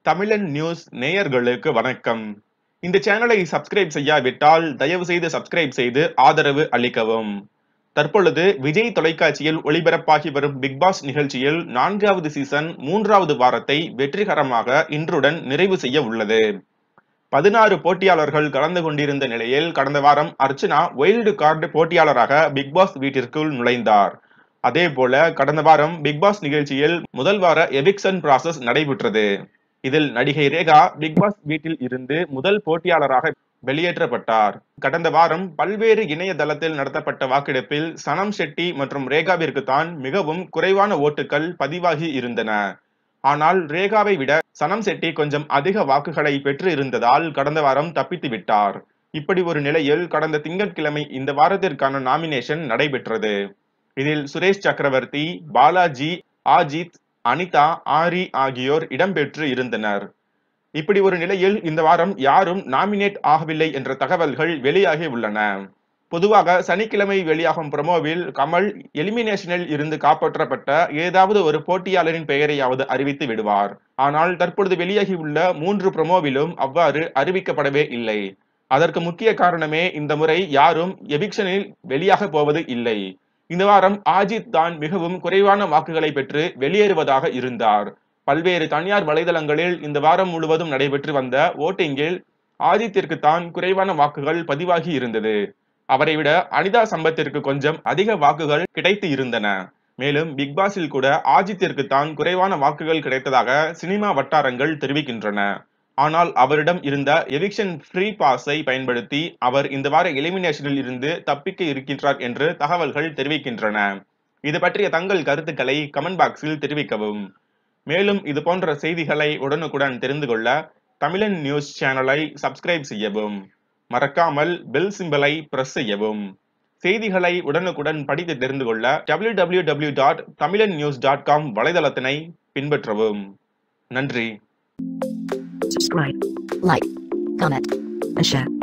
தமிழன் நியூஸ் நேயர்களுக்கு வணக்கம் இந்த சேனலை சப்ஸ்கிரைப் செய்யாவிட்டால் தயவு செய்து சப்ஸ்கிரைப் செய்து ஆதரவு அளிக்கவும் தற்பொழுது விஜய் தொலைக்காட்சியில் ஒளிபரப்பாகி வரும் பிக் பாஸ் நிகழ்ச்சியில் நான்காவது சீசன் மூன்றாவது வாரத்தை வெற்றிகரமாக இன்றுடன் நிறைவு செய்ய உள்ளது பதினாறு போட்டியாளர்கள் கலந்து கொண்டிருந்த நிலையில் கடந்த வாரம் அர்ச்சனா வைல்டு கார்டு போட்டியாளராக பிக் பாஸ் வீட்டிற்குள் நுழைந்தார் அதே போல கடந்த வாரம் பிக் பாஸ் நிகழ்ச்சியில் முதல் வார எவிக்சன் ப்ராசஸ் நடைபெற்றது இதில் நடிகை ரேகா பிக் பாஸ் வீட்டில் இருந்து முதல் போட்டியாளராக வெளியேற்றப்பட்டார் கடந்த வாரம் பல்வேறு இணையதளத்தில் நடத்தப்பட்ட வாக்கெடுப்பில் சனம் ஷெட்டி மற்றும் ரேகாவிற்கு தான் மிகவும் குறைவான ஓட்டுகள் பதிவாகி இருந்தன ஆனால் ரேகாவை விட சனம் செட்டி கொஞ்சம் அதிக வாக்குகளை பெற்று இருந்ததால் கடந்த வாரம் தப்பித்து விட்டார் இப்படி ஒரு நிலையில் கடந்த திங்கட்கிழமை இந்த வாரத்திற்கான நாமினேஷன் நடைபெற்றது இதில் சுரேஷ் சக்கரவர்த்தி பாலாஜி ஆஜித் அனிதா ஆரி ஆகியோர் இடம்பெற்று இருந்தனர் இப்படி ஒரு நிலையில் இந்த வாரம் யாரும் நாமினேட் ஆகவில்லை என்ற தகவல்கள் வெளியாகி உள்ளன பொதுவாக சனிக்கிழமை வெளியாகும் ப்ரமோவில் கமல் எலிமினேஷனில் இருந்து காப்பாற்றப்பட்ட ஏதாவது ஒரு போட்டியாளரின் பெயரையாவது அறிவித்து விடுவார் ஆனால் தற்பொழுது வெளியாகியுள்ள மூன்று ப்ரமோவிலும் அவ்வாறு அறிவிக்கப்படவே இல்லை அதற்கு முக்கிய காரணமே இந்த முறை யாரும் எவிக்ஷனில் வெளியாக போவது இல்லை இந்த வாரம் ஆஜித் தான் மிகவும் குறைவான வாக்குகளை பெற்று வெளியேறுவதாக இருந்தார் பல்வேறு தனியார் வலைதளங்களில் இந்த வாரம் முழுவதும் நடைபெற்று வந்த ஓட்டிங்கில் ஆதித்திற்கு தான் குறைவான வாக்குகள் பதிவாகி இருந்தது அவரை விட அனிதா சம்பத்திற்கு கொஞ்சம் அதிக வாக்குகள் கிடைத்து இருந்தன மேலும் பிக் பாஸில் கூட ஆஜித்திற்கு தான் குறைவான வாக்குகள் கிடைத்ததாக சினிமா வட்டாரங்கள் தெரிவிக்கின்றன ஆனால் அவரிடம் இருந்த எவிக்ஷன் ஃப்ரீ பாஸை பயன்படுத்தி அவர் இந்த வார எலிமினேஷனில் இருந்து தப்பிக்க இருக்கின்றார் என்று தகவல்கள் தெரிவிக்கின்றன இது பற்றிய தங்கள் கருத்துக்களை கமெண்ட் பாக்ஸில் தெரிவிக்கவும் மேலும் இது போன்ற செய்திகளை உடனுக்குடன் தெரிந்து கொள்ள தமிழன் நியூஸ் சேனலை சப்ஸ்கிரைப் செய்யவும் மறக்காமல் பெல் சிம்பலை பிரஸ் செய்யவும் செய்திகளை உடனுக்குடன் படித்து தெரிந்து கொள்ள W W W dot Tamilan news dot com வலைதளத்தினை பின்பற்றவும் நன்றி subscribe, like, comment, and share.